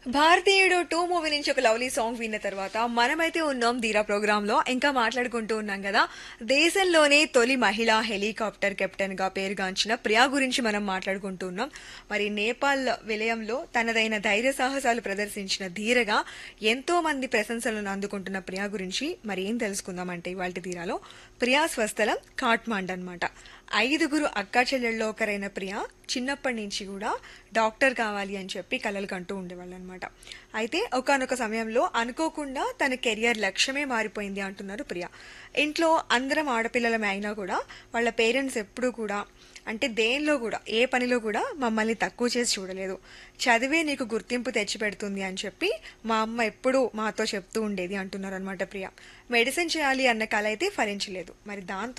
భారతీయుడు two movie నుంచి ఒక లవ్లీ సాంగ్ విన్న తర్వాత మనమైతే ఉన్నాం ధీరా ప్రోగ్రామ్ లో ఇంకా మాట్లాడుకుంటూ ఉన్నాం కదా దేశంలోనే తొలి మహిళా హెలికాప్టర్ కెప్టెన్ గా పేరుగాంచిన ప్రియా గురించి మనం మాట్లాడుకుంటూ ఉన్నాం మరి నేపాల్ విలయంలో తనదైన ధైర్య సాహసాలు ప్రదర్శించిన ధీరగా ఎంతో మంది ప్రశంసలను అందుకుంటున్న ప్రియా గురించి మరి ఏం తెలుసుకుందామంటే ఇవాళ ధీరాలో ప్రియా స్వస్థలం కాట్మాండ్ అన్నమాట ఐదుగురు అక్కా చెల్లెల్లో ఒకరైన ప్రియ చిన్నప్పటి నుంచి కూడా డాక్టర్ కావాలి అని చెప్పి కలలు కంటూ ఉండేవాళ్ళు అనమాట అయితే ఒకనొక సమయంలో అనుకోకుండా తన కెరియర్ లక్ష్యమే మారిపోయింది అంటున్నారు ప్రియ ఇంట్లో అందరం ఆడపిల్లలమే అయినా కూడా వాళ్ళ పేరెంట్స్ ఎప్పుడూ కూడా అంటే దేనిలో కూడా ఏ పనిలో కూడా మమ్మల్ని తక్కువ చేసి చూడలేదు చదివే నీకు గుర్తింపు తెచ్చిపెడుతుంది అని చెప్పి మా అమ్మ ఎప్పుడూ మాతో చెప్తూ ఉండేది అంటున్నారు అనమాట ప్రియ మెడిసిన్ చేయాలి అన్న కళ అయితే ఫలించలేదు మరి దాంతో